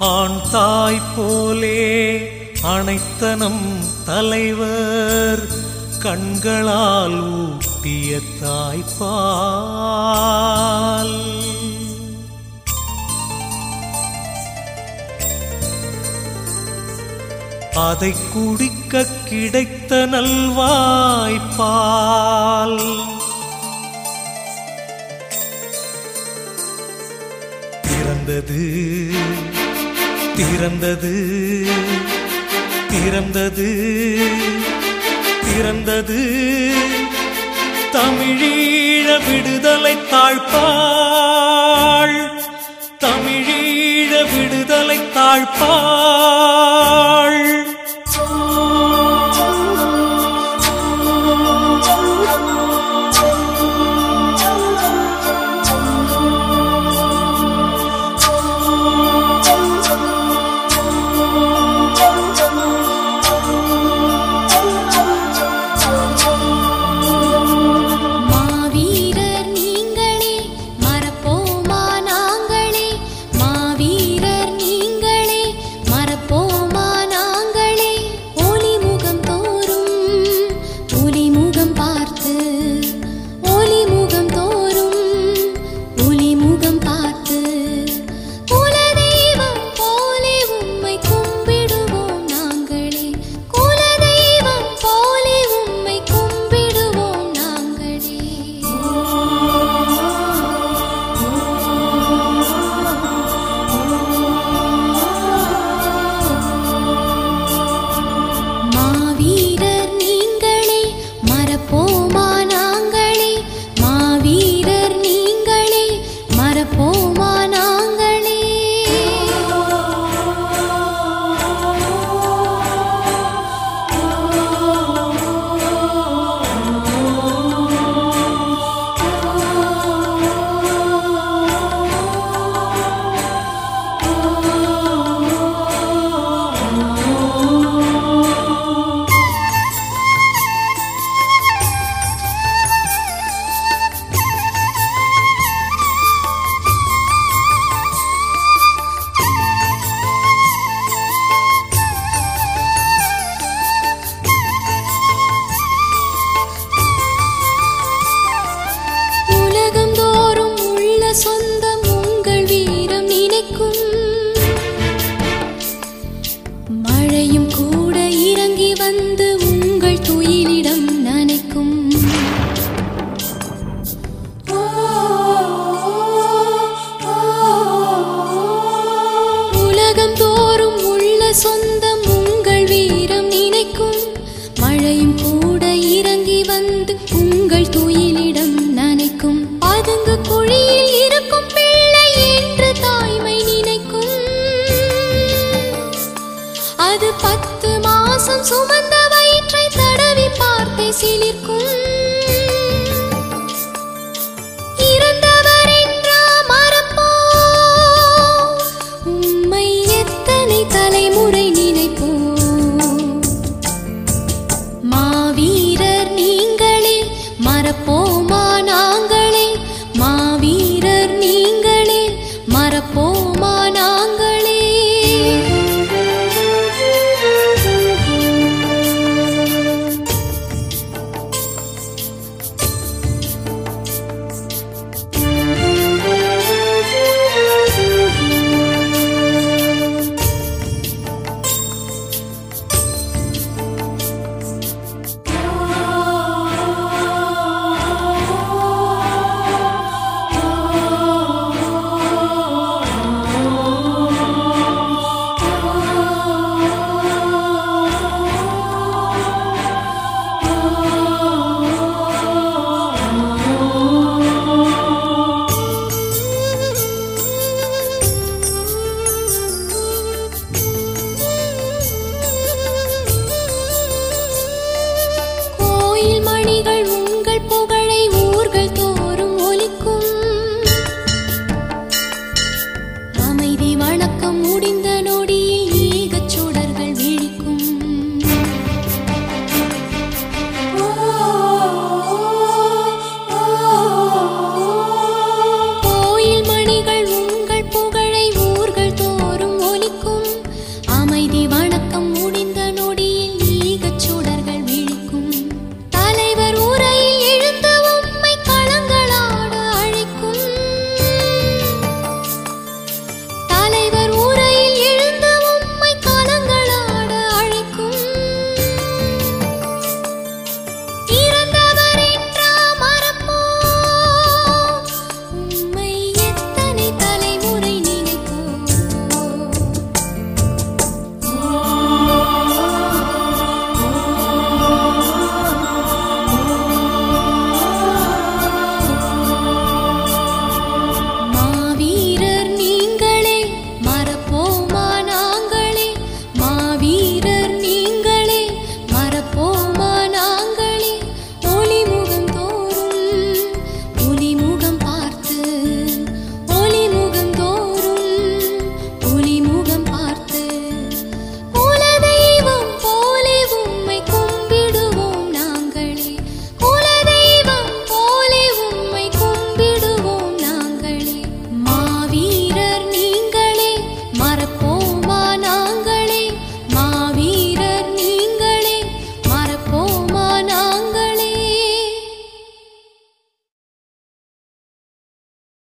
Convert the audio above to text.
ஆண் தாய் போலே அனைத்தனம் தலைவர் கண்களால் ஊட்டிய தாய்ப்பால் அதை குடிக்க கிடைத்த நல்வாய்ப்பால் திறந்தது திறந்தது திறந்தது திறந்தது தமிழீழ விடுதலை தாழ்ப்பாள் தமிழீழ விடுதலை தாழ்ப்பாள் மாவீரர் நீங்களே மறப்போமா நாங்களே மாவீரர் நீங்களே மறப்போமா நாங்களே ஒளிமுகம் தோறும் ஒளிமுகம் பார்த்து ஒளிமுகம் தோறும் ஒளிமுகம் பார்த்து குலதெய்வம் போலே உம்மை கும்பிடுவோம் நாங்களே குலதெய்வம் போலே உம்மை கும்பிடுவோம் நாங்களே மாவீரர் நீங்களே மறப்போமா நாங்களே மாவீரர் நீங்களே மறப்போமா நாங்களே உலகம் தோறும் உள்ள சொந்தம் உங்கள் வீரம் நினைக்கும் மழையும் கூட இறங்கி வந்து உங்கள் துயிலிடம் நனைக்கும் உலகம் தோறும் உள்ள சொந்தம் உங்கள் வீரம் நினைக்கும் மழையும் கூட இறங்கி வந்து உங்கள் துயிலிடம் நனைக்கும் பதுங்கு குழியில் இருக்கும் பிள்ளை என்று தாய்மை நினைக்கும் அது பத்து மாசம் சுமந்த வயிற்றை தடவி பார்த்தே சிலிர்க்கும் இறந்தவர் என்றா மறப்போம் உம்மை எத்தனை தலைமுறை நினைப்போம் மாவீரர் நீங்களே மறப்போமா நாங்களே மாவீரர் நீங்களே மறப்போமா நாங்களே கோயில் மணிகள் உங்கள் புகழை ஊர்கள் தோறும் ஒலிக்கும் அமைதி வணக்கம் முடிந்த